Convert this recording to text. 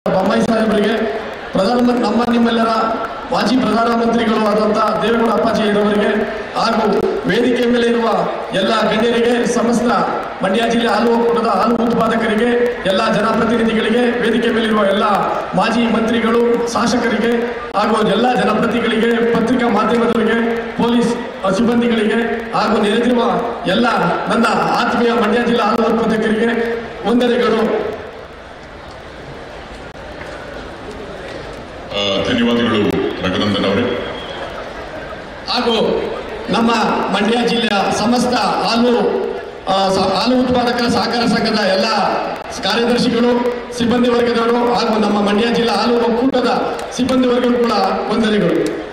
ಬೊಮ್ಮಾಯಿ ಸಾಹೇಬರಿಗೆ ಪ್ರಧಾನಮಂತ್ರಿ ನಮ್ಮ ನಿಮ್ಮೆಲ್ಲರ ಮಾಜಿ ಪ್ರಧಾನಮಂತ್ರಿಗಳು ಆದಂಥ ದೇವೇಗೌಡ ಅಪ್ಪಾಜಿಯವರಿಗೆ ಹಾಗೂ ವೇದಿಕೆ ಮೇಲೆ ಇರುವ ಎಲ್ಲ ಗಣ್ಯರಿಗೆ ಸಮಸ್ತ ಮಂಡ್ಯ ಜಿಲ್ಲೆ ಹಾಲು ಒಕ್ಕೂಟದ ಹಾಲು ಉತ್ಪಾದಕರಿಗೆ ಎಲ್ಲ ಜನಪ್ರತಿನಿಧಿಗಳಿಗೆ ವೇದಿಕೆ ಮೇಲಿರುವ ಎಲ್ಲ ಮಾಜಿ ಮಂತ್ರಿಗಳು ಶಾಸಕರಿಗೆ ಹಾಗೂ ಎಲ್ಲ ಜನಪ್ರತಿನಿಧಿಗಳಿಗೆ ಪತ್ರಿಕಾ ಮಾಧ್ಯಮದವರಿಗೆ ಪೊಲೀಸ್ ಸಿಬ್ಬಂದಿಗಳಿಗೆ ಹಾಗೂ ನೆರೆದಿರುವ ಎಲ್ಲ ನನ್ನ ಆತ್ಮೀಯ ಮಂಡ್ಯ ಜಿಲ್ಲಾ ಹಾಲು ಉತ್ಪಾದಕರಿಗೆ ವಂದನೆಗಳು ಆ, ಧನ್ಯವಾದಗಳು ರಘುನಂದನ್ ಅವರೇ ಹಾಗೂ ನಮ್ಮ ಮಂಡ್ಯ ಜಿಲ್ಲೆಯ ಸಮಸ್ತ ಹಾಲು ಆ, ಸ- ಹಾಲು ಉತ್ಪಾದಕರ ಸಹಕಾರ ಸಂಘದ ಎಲ್ಲ ಕಾರ್ಯದರ್ಶಿಗಳು ಸಿಬ್ಬಂದಿ ವರ್ಗದವರು ಹಾಗೂ ನಮ್ಮ ಮಂಡ್ಯ ಜಿಲ್ಲಾ ಹಾಲು ಒಕ್ಕೂಟದ ಸಿಬ್ಬಂದಿ ವರ್ಗಗಳು ಕೂಡ ವಂದನೆಗಳು